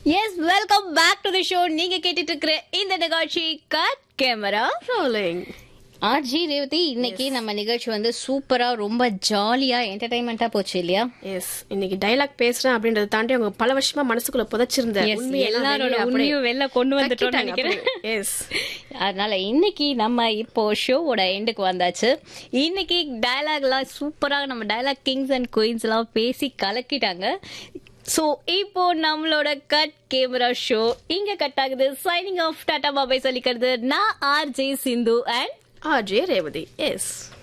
S welcome back to the show நீங்க கேட்டுட்டு இருக்கிற இந்த நிகழ்ச்சி cut camera rolling RJ Revathi இன்னைக்கு நம்ம நிகழ்ச்சி வந்து சூப்பரா ரொம்ப ஜாலியா என்டர்டைன்மெண்டா போச்சு இல்லையா எஸ் இன்னைக்கு டைலாக் பேசுறேன் அப்படின்றத தாண்டி அவங்க பல வருஷமா மனசுக்குள்ள புதைச்சிருந்த Yes, எல்லாரோட உண்மையும் வெளில கொண்டு வந்துட்டோம்னு நினைக்கிறேன். எஸ் அதனால இன்னைக்கு நம்ம இப்போ ஷோவோட எண்டுக்கு வந்தாச்சு இன்னைக்கு டயலாக்லாம் சூப்பரா நம்ம டயலாக் கிங்ஸ் அண்ட் குயின்ஸ் எல்லாம் பேசி கலக்கிட்டாங்க ஸோ இப்போ நம்மளோட கட் கேமரா ஷோ இங்க கட் ஆகுது சைனிங் ஆஃப் டாடா பாபாய் சொல்லிக்கிறது நான் RJ Sindhu and RJ Revathi S